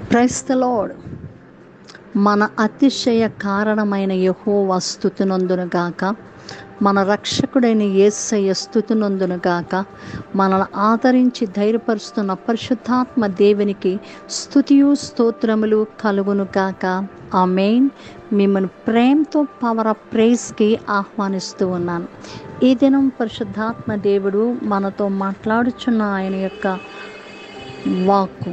price the lord మన అతిశయ కారణమైన యహో స్థుతినందును గాక మన రక్షకుడైన యేసయ్య స్థుతినందును గాక మనల్ని ఆదరించి ధైర్యపరుస్తున్న పరిశుద్ధాత్మ దేవునికి స్థుతియు స్తోత్రములు కలుగును గాక ఆ మెయిన్ మిమ్మల్ని ప్రేమతో పవర్ ఆఫ్ ప్రైజ్కి ఆహ్వానిస్తూ ఉన్నాను ఈ దినం పరిశుద్ధాత్మ దేవుడు మనతో మాట్లాడుచున్న ఆయన యొక్క వాక్కు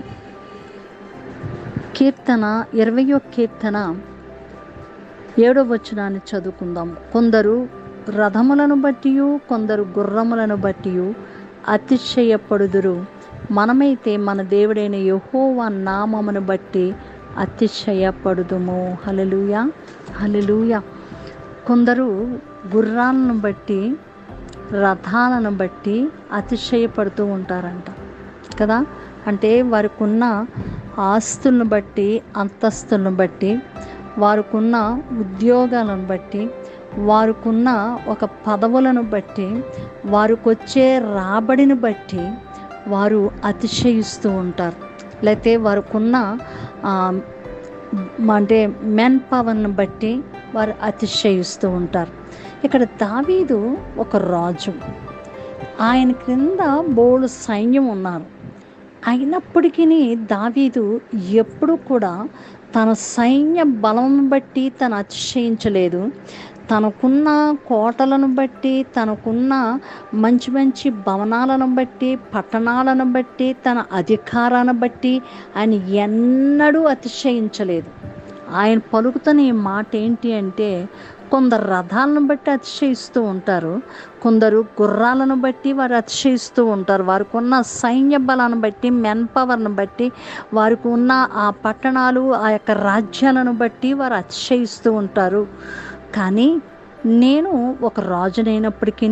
కీర్తన ఇరవయో కీర్తన ఏడో వచనాన్ని చదువుకుందాం కొందరు రథములను బట్టి కొందరు గుర్రములను బట్టి అతిశయపడుదురు మనమైతే మన దేవుడైన యహోవా నామమును బట్టి అతిశయపడుదుము హలలుయ హలలుయ కొందరు గుర్రాలను బట్టి రథాలను బట్టి అతిశయపడుతూ ఉంటారంట కదా అంటే వారికి ఉన్న ఆస్తులను బట్టి అంతస్తులను బట్టి వారికున్న ఉద్యోగాలను బట్టి వారికున్న ఒక పదవులను బట్టి వారికి వచ్చే రాబడిని బట్టి వారు అతిశయిస్తూ ఉంటారు లేకపోతే వారికున్న అంటే మెన్ పవర్ని బట్టి వారు అతిశయిస్తూ ఉంటారు ఇక్కడ దావీదు ఒక రాజు ఆయన క్రింద బోడు సైన్యం ఉన్నారు అయినప్పటికీ దావీదు ఎప్పుడు కూడా తన సైన్య బలం బట్టి తను అతిశయించలేదు తనకున్న కోటలను బట్టి తనకున్న మంచి మంచి భవనాలను బట్టి పట్టణాలను బట్టి తన అధికారాన్ని బట్టి ఆయన ఎన్నడూ అతిశయించలేదు ఆయన పలుకుతున్న ఈ మాట ఏంటి అంటే కొందరు రథాలను బట్టి అతిశయిస్తూ ఉంటారు కొందరు గుర్రాలను బట్టి వారు అతిశయిస్తూ ఉంటారు వారికి ఉన్న సైన్య బలాన్ని బట్టి మెన్ పవర్ను బట్టి వారికి ఉన్న ఆ పట్టణాలు ఆ యొక్క రాజ్యాలను బట్టి వారు అతిశయిస్తూ ఉంటారు కానీ నేను ఒక రాజునైనప్పటికీ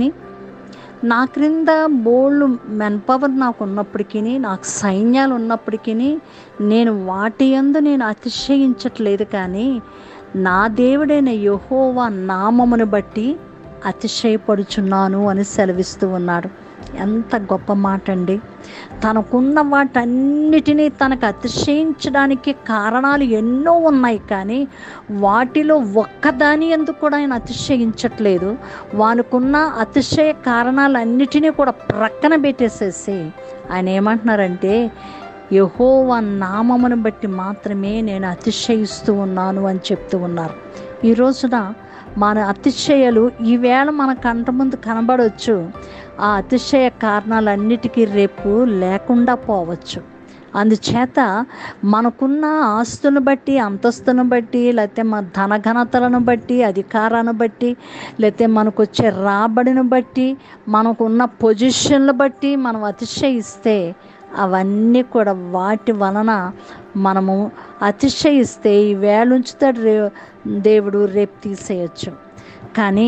నా క్రింద బోళ్ళు మెన్ పవర్ నాకు ఉన్నప్పటికీ నాకు సైన్యాలు ఉన్నప్పటికీ నేను వాటి అందు నేను అతిశయించట్లేదు కానీ నా దేవుడైన యహోవా నామమును బట్టి అతిశయపడుచున్నాను అని సెలవిస్తూ ఉన్నాడు ఎంత గొప్ప మాట అండి తనకున్న వాటన్నిటినీ తనకు అతిశయించడానికి కారణాలు ఎన్నో ఉన్నాయి కానీ వాటిలో ఒక్కదాని ఎందుకు కూడా ఆయన అతిశయించట్లేదు వానుకున్న అతిశయ కారణాలన్నిటినీ కూడా ప్రక్కన పెట్టేసేసి ఆయన ఏమంటున్నారంటే యహోవా నామమును బట్టి మాత్రమే నేను అతిశయిస్తూ ఉన్నాను అని చెప్తూ ఉన్నారు ఈ రోజున మన అతిశయలు ఈవేళ మన కంట ముందు కనబడవచ్చు ఆ అతిశయ కారణాలన్నిటికీ రేపు లేకుండా పోవచ్చు అందుచేత మనకున్న ఆస్తులను బట్టి అంతస్తును బట్టి లేకపోతే మన ధనఘనతలను బట్టి అధికారాన్ని బట్టి లేకపోతే మనకు వచ్చే రాబడిని బట్టి మనకున్న పొజిషన్లు బట్టి మనం అతిశయిస్తే అవన్నీ కూడా వాటి వలన మనము అతిశయిస్తే ఈ వేళుంచుతాడు రే దేవుడు రేపు తీసేయచ్చు కానీ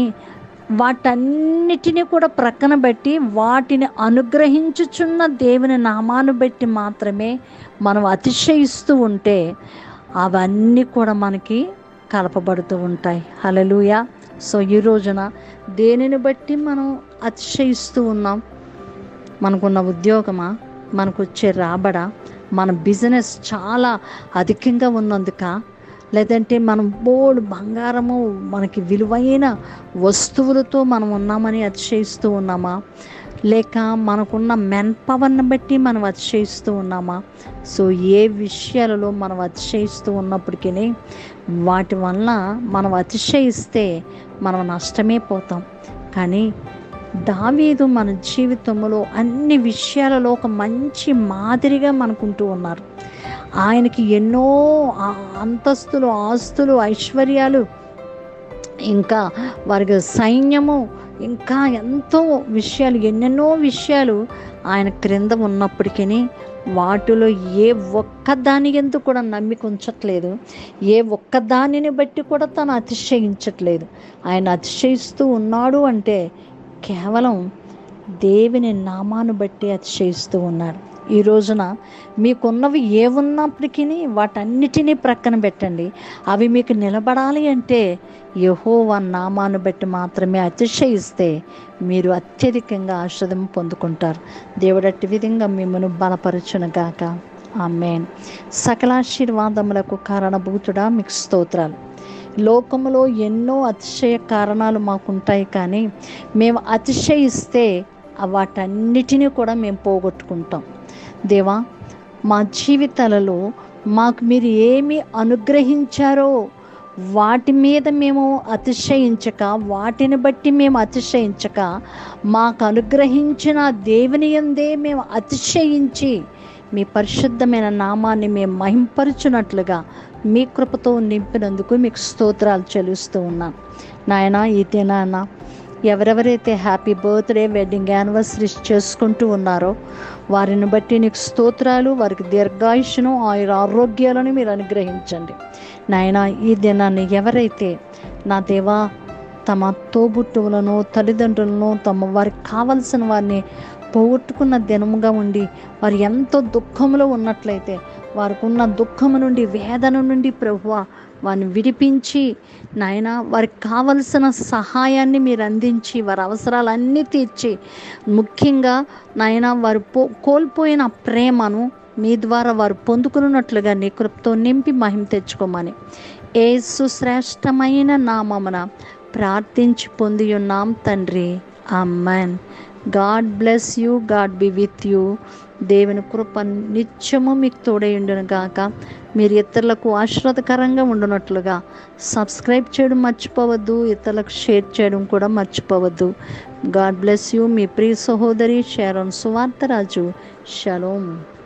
వాటన్నిటినీ కూడా ప్రక్కన పెట్టి వాటిని అనుగ్రహించుచున్న దేవుని నామాను బట్టి మాత్రమే మనం అతిశయిస్తూ ఉంటే అవన్నీ కూడా మనకి కలపబడుతూ ఉంటాయి హలలుయ సో ఈ రోజున దేనిని బట్టి మనం అతిశయిస్తూ ఉన్నాం మనకున్న ఉద్యోగమా మనకు వచ్చే రాబడ మన బిజినెస్ చాలా అధికంగా ఉన్నందుక లేదంటే మనం బోర్డు బంగారము మనకి విలువైన వస్తువులతో మనం ఉన్నామని అతిశయిస్తూ ఉన్నామా లేక మనకున్న మెన్ పవర్ని బట్టి మనం అతిశయిస్తూ ఉన్నామా సో ఏ విషయాలలో మనం అతిశయిస్తూ ఉన్నప్పటికీ వాటి వల్ల మనం అతిశయిస్తే మనం నష్టమే పోతాం కానీ దావీదు మన జీవితంలో అన్ని విషయాలలో ఒక మంచి మాదిరిగా మనకుంటూ ఉన్నారు ఆయనకి ఎన్నో అంతస్తులు ఆస్తులు ఐశ్వర్యాలు ఇంకా వారికి సైన్యము ఇంకా ఎంతో విషయాలు ఎన్నెన్నో విషయాలు ఆయన క్రింద ఉన్నప్పటికీ వాటిలో ఏ ఒక్క దాని ఎందుకు కూడా నమ్మిక ఉంచట్లేదు ఏ ఒక్క దానిని బట్టి కూడా తను అతిశయించట్లేదు ఆయన అతిశయిస్తూ ఉన్నాడు అంటే కేవలం దేవుని నామాను బట్టి అతిశయిస్తూ ఉన్నాడు ఈ రోజున మీకున్నవి ఏమున్నప్పటికీ వాటన్నిటినీ ప్రక్కన పెట్టండి అవి మీకు నిలబడాలి అంటే యహోవా నామాను బట్టి మాత్రమే అతిశయిస్తే మీరు అత్యధికంగా ఆశ్రదం పొందుకుంటారు దేవుడు అట్టి విధంగా మిమ్మల్ని బలపరచునుగాక ఆమెన్ సకలాశీర్వాదములకు కారణభూతుడా మీకు స్తోత్రాలు లోకములో ఎన్నో అతిశయ కారణాలు మాకుంటాయి కానీ మేము అతిశయిస్తే ఆ వాటన్నిటినీ కూడా మేము పోగొట్టుకుంటాం దేవా మా జీవితాలలో మాకు మీరు ఏమి అనుగ్రహించారో వాటి మీద మేము అతిశయించక వాటిని బట్టి మేము అతిశయించక మాకు అనుగ్రహించిన దేవుని యందే మేము అతిశయించి మీ పరిశుద్ధమైన నామాన్ని మేము మహింపరచునట్లుగా మీ కృపతో నింపినందుకు మీకు స్తోత్రాలు చెల్లిస్తూ ఉన్నాను నాయన ఈ దినాన ఎవరెవరైతే హ్యాపీ బర్త్డే వెడ్డింగ్ యానివర్సరీస్ చేసుకుంటూ ఉన్నారో వారిని బట్టి నీకు స్తోత్రాలు వారికి దీర్ఘాయుషును ఆయుర ఆరోగ్యాలను మీరు అనుగ్రహించండి నాయన ఈ దినాన్ని ఎవరైతే నా దేవా తమ తోబుట్టువులను తల్లిదండ్రులను తమ వారికి కావలసిన వారిని పోగొట్టుకున్న దినముగా ఉండి వారు ఎంతో దుఃఖంలో ఉన్నట్లయితే వారికి ఉన్న దుఃఖము నుండి వేదన నుండి ప్రభువ వారిని విడిపించి నాయన వారికి కావలసిన సహాయాన్ని మీరు అందించి వారి అవసరాలన్నీ తీర్చి ముఖ్యంగా నాయన వారు పో కోల్పోయిన ప్రేమను మీ ద్వారా వారు పొందుకున్నట్లుగా నీ కృపతో నింపి మహిమ తెచ్చుకోమని ఏ సుశ్రేష్టమైన నామమున ప్రార్థించి పొంది ఉన్నాం తండ్రి amen God bless you God be with you దేవుని కృప నిత్యము మీకు తోడై ఉండును గాక మీరు ఇతరులకు ఆశ్రదకరంగా ఉండునట్లుగా సబ్స్క్రైబ్ చేయడం మర్చిపోవద్దు ఇతరులకు షేర్ చేయడం కూడా మర్చిపోవద్దు గాడ్ బ్లెస్ యూ మీ ప్రియ సహోదరి షారోన్ సువార్తరాజు షలోమ్